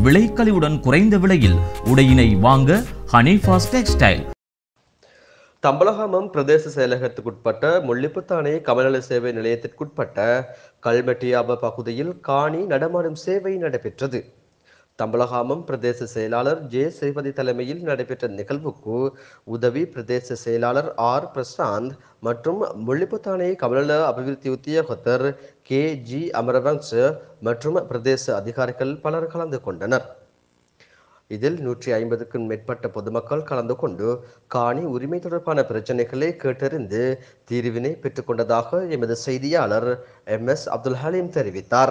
விலைக்கழிவுடன் குறைந்த விலையில் உடையினை வாங்க ஹனிஃபாஸ் டெக்ஸ்டைல் தம்பலகாமம் பிரதேச செயலகத்துக்குட்பட்ட முள்ளிப்புத்தானே கமநல சேவை நிலையத்திற்குட்பட்ட கல்மெட்டியாப பகுதியில் காணி நடமாடும் சேவை நடைபெற்றது தம்பலகாமம் பிரதேச செயலாளர் ஜே சேவதி தலைமையில் நடைபெற்ற நிகழ்வுக்கு உதவி பிரதேச செயலாளர் ஆர் பிரசாந்த் மற்றும் முள்ளிப்புத்தானே கமநல அபிவிருத்தி உத்தியோகத்தர் கே ஜி அமரவங்ச மற்றும் பிரதேச அதிகாரிகள் பலர் கலந்து கொண்டனர் இதில் நூற்றி ஐம்பதுக்கும் மேற்பட்ட பொதுமக்கள் கலந்து கொண்டு காணி உரிமை தொடர்பான பிரச்சனைகளை கேட்டறிந்து தீர்வினை பெற்றுக்கொண்டதாக எமது செய்தியாளர் எம் எஸ் அப்துல் ஹலீம் தெரிவித்தார்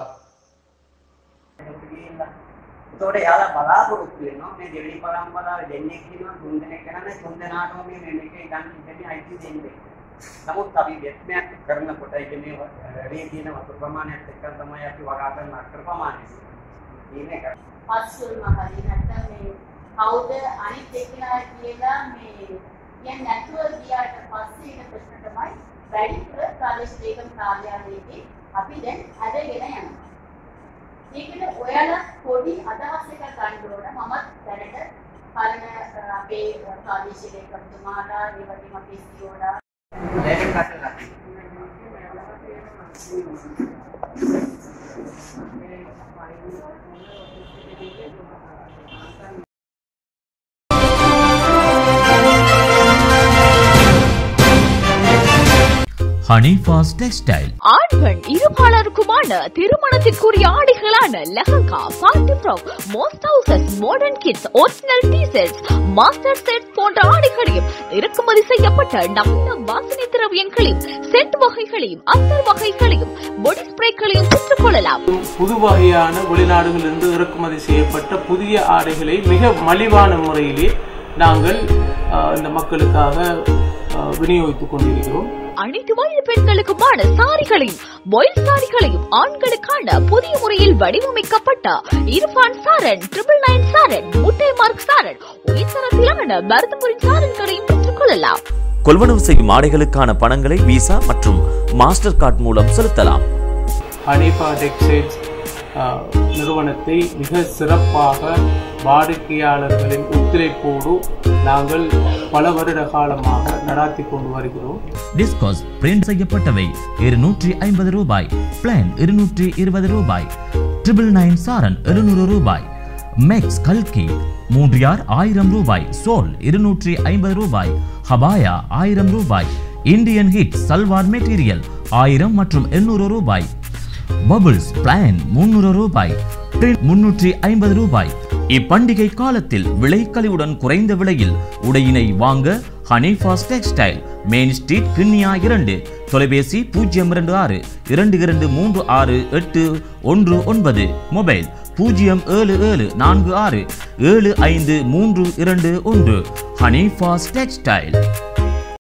එතකොට යාලා බලාපොරොත්තු වෙනවා මේ දෙවෙනි පරම්පරාවේ දෙන්නෙක් ඉන්නවා තුන් දෙනෙක් කරන්නේ තුන් දෙනාටම මේ වෙන එකේ ගන්න ඉන්නේ අයිති දෙන්නේ. නමුත් අපි දෙත්මයක් කරනකොට ඒක මේ වැඩි තියෙන වතුර ප්‍රමාණයත් එක්ක තමයි අපි වගා කරන අක්කර ප්‍රමාණය. ඉන්නේ කර. පස්සුල්ම හරි නැත්නම් මේ කවුද අනිත් එක්කෙනා කියලා මේ කියන්නේ නැතුව ගියාට පස්සේ ඉන්න ප්‍රශ්න තමයි වැඩිපුර ප්‍රාදේශීය ලේකම් කාර්යාලයේදී අපි දැන් අදගෙන යනවා. ඒකට ඔයාලා පොඩි අදහස් එකක් ගන්න ඕන මමත් දැනට පරණ අ, අපේ ප්‍රාදේශීය ලේකම්තුමාලා ඒ වගේම අපේ සියෝලා ලේකම් කටලා. ஹனிஃபாஸ் டெக்ஸ்டைல் ஆண் பெண் இருபாலருக்குமான திருமணத்திற்குரிய ஆடைகளான lehenga party frock most houses modern kids original T sets master set போன்ற ஆடைகளையும் இறக்குமதி செய்யப்பட்ட நவீன வாசனை திரவியங்களையும் சென்ட் வகைகளையும் அத்தர் வகைகளையும் பொடி ஸ்ப்ரேக்களையும் பெற்றுக் கொள்ளலாம் புது வகையான வெளிநாடுகளிலிருந்து இறக்குமதி செய்யப்பட்ட புதிய ஆடைகளை மிக மலிவான முறையிலே நாங்கள் அஹ், இந்த மக்களுக்காக அஹ், விநியோகித்துக் கொண்டிருக்கிறோம் அனைத்து வயது பெண்களுக்குமான சாரிகளையும் பாயில் சாரிகளையும் ஆண்களுக்கான புதிய முறையில் வடிவமைக்கப்பட்ட இர்ஃபான் சாரன் ட்ரிபிள் நைன் சாரன் முட்டை மார்க் சாரன் உயர்தரத்திலான பரதபுரி சாரன்களையும் பெற்றுக் கொள்ளலாம் கொள்வனவு செய்யும் ஆடைகளுக்கான பணங்களை விசா மற்றும் மாஸ்டர் கார்டு மூலம் செலுத்தலாம் ஹனிஃபா டெக்ஸ்டைல்ஸ் அஹ், நிறுவனத்தை மிக சிறப்பாக வாடிக்கையாளர்களின் ஒத்துழைப்போடு நாங்கள் பல வருட காலமாக நடாத்தி கொண்டு வருகிறோம் டிஸ்கோஸ் பிரிண்ட் செய்யப்பட்டவை இருநூற்றி ஐம்பது ரூபாய் பிளான் இருநூற்றி இருபது ரூபாய் ட்ரிபிள் நைன் சாரன் இருநூறு ரூபாய் மெக்ஸ் கல்கி மூன்றியார் ஆயிரம் ரூபாய் சோல் இருநூற்றி ஐம்பது ரூபாய் ஹபாயா ஆயிரம் ரூபாய் இந்தியன் ஹிட் சல்வார் மெட்டீரியல் ஆயிரம் மற்றும் எண்ணூறு ரூபாய் பபுள்ஸ் பிளான் முன்னூறு ரூபாய் பிரிண்ட் முன்னூற்றி ஐம்பது ரூபாய் இப்பண்டிகை காலத்தில் விலைக்கழிவுடன் குறைந்த விலையில் உடையினை வாங்க Hanifa's textile main street Kinniya இரண்டு தொலைபேசி பூஜ்ஜியம் இரண்டு ஆறு இரண்டு இரண்டு மூன்று ஆறு எட்டு ஒன்று ஒன்பது மொபைல் பூஜ்ஜியம் ஏழு ஏழு நான்கு ஆறு ஏழு ஐந்து மூன்று இரண்டு ஒன்று ஹனிஃபாஸ் டெக்ஸ்டைல்